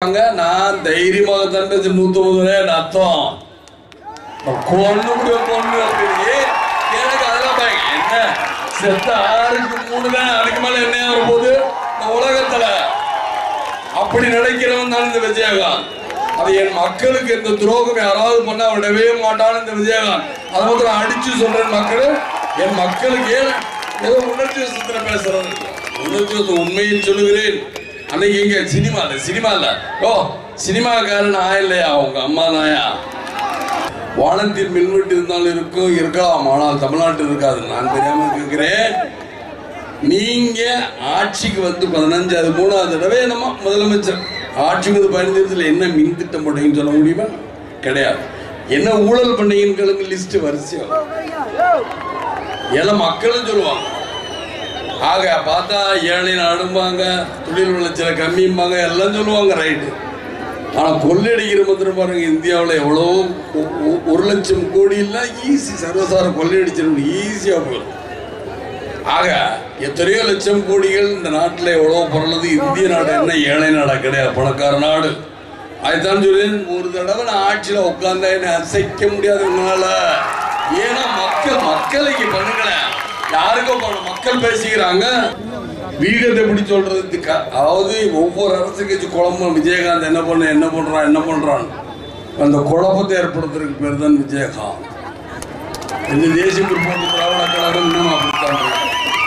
சொல்றாங்க நான் தைரியமாக தான் பேசி நூத்தி ஒன்பது அர்த்தம் கொண்டு முடியும் கொண்டு அப்படின்னு எனக்கு அதெல்லாம் பயம். என்ன செத்த ஆறுக்கு மூணு தான் அதுக்கு மேல என்ன வரும்போது இந்த உலகத்துல அப்படி நினைக்கிறவன் தான் இந்த விஜயகாந்த் அது என் மக்களுக்கு இந்த துரோகம் யாராவது பண்ண விடவே மாட்டான்னு இந்த விஜயகாந்த் அதை மாத்திரம் அடிச்சு சொல்றேன் மக்கள் என் மக்களுக்கு ஏன் ஏதோ உணர்ச்சி வசத்துல பேசுறது உணர்ச்சி வசம் உண்மையை சொல்லுகிறேன் அன்னைக்கு இங்க சினிமால சினிமால ஓ சினிமாக்காரன் நான் இல்லையா உங்க அம்மா தாயா வானத்தில் மின்வெட்டு இருந்தாலும் இருக்கும் இருக்கலாம் ஆனால் தமிழ்நாட்டில் இருக்காது நான் தெரியாம கேட்கிறேன் நீங்க ஆட்சிக்கு வந்து பதினஞ்சு அது மூணாவது தடவை நம்ம முதலமைச்சர் ஆட்சிக்கு வந்து பதினஞ்சு வருஷத்துல என்ன மின் திட்டம் போட்டீங்கன்னு சொல்ல முடியுமா கிடையாது என்ன ஊழல் பண்ணீங்கன்னு லிஸ்ட் வரிசையா எல்லாம் மக்களும் சொல்லுவாங்க ஆக பார்த்தா ஏழை நடும்பாங்க தொழில் விளைச்சல கம்மிம்பாங்க எல்லாம் சொல்லுவாங்க ரைட்டு ஆனா கொள்ளையடிக்கிற மாத்திரம் பாருங்க இந்தியாவில் எவ்வளோ ஒ- ஒ- ஒரு லட்சம் கோடி எல்லாம் ஈஸி சர்வசார கொள்ளையடிச்சிடும் ஈஸியா போயிடும் ஆக எத்தனையோ லட்சம் கோடிகள் இந்த நாட்டில் எவ்வளோ பொருளது இந்திய நாடு என்ன ஏழை நாடா கிடையாது பணக்கார நாடு அதுதான் சொல்றேன் ஒரு தடவை நான் ஆட்சியில் உட்கார்ந்தா என்ன அசைக்க முடியாது உங்களால ஏன்னா மக்கள் மக்கள் இங்க பண்ணுங்களேன் யாருக்கோ போன மக்கள் பேசிக்கிறாங்க வீகத்தை எப்படி சொல்றது இது க- அதாவது ஒவ்வொரு அரசு கட்சி குழம்பும் விஜயகாந்த் என்ன பண்ண என்ன பண்றான் என்ன பண்றான் அந்த குழப்பத்தை ஏற்படுத்துறதுக்கு பேர் தான் விஜயகாந்த் இந்த தேசிய முற்போக்கு திராவிட கழகம் இன்னும் அப்படித்தான் இருக்கு.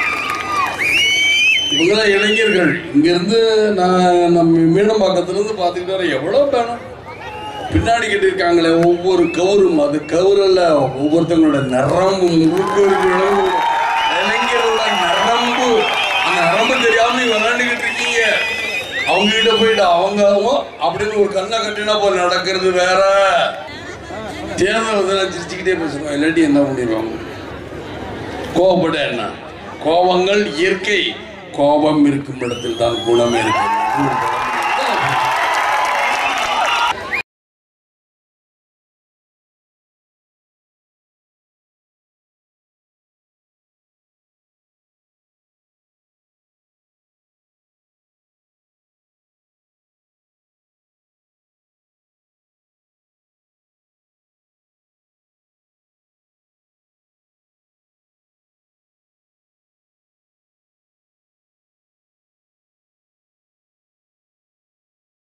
இவங்களாம் இளைஞர்கள் இங்கிருந்து நான் நம்ம மீனம்பாக்கத்துலேருந்து பார்த்துக்கிட்டு வர எவ்வளோ வேணும் பின்னாடி கட்டியிருக்காங்களே ஒவ்வொரு கவுரும் அது கவுரில் ஒவ்வொருத்தங்களோட நரம்பு முழுக்க இருக்கிற அளவு இளைஞர்களோட நரம்பு அந்த நரம்பு தெரியாம நீ விளையாண்டுக்கிட்டு இருக்கீங்க அவங்க கிட்ட போயிட்டு அவங்க அவங்க அப்படின்னு ஒரு கண்ணை கட்டினா போய் நடக்கிறது வேற தேர்தல் வந்து சிரிச்சுக்கிட்டே பேசுவோம் இல்லாட்டி என்ன பண்ணிடுவாங்க கோபப்பட என்ன கோபங்கள் இயற்கை கோபம் இருக்கும் இடத்தில் தான் குணம் இருக்கு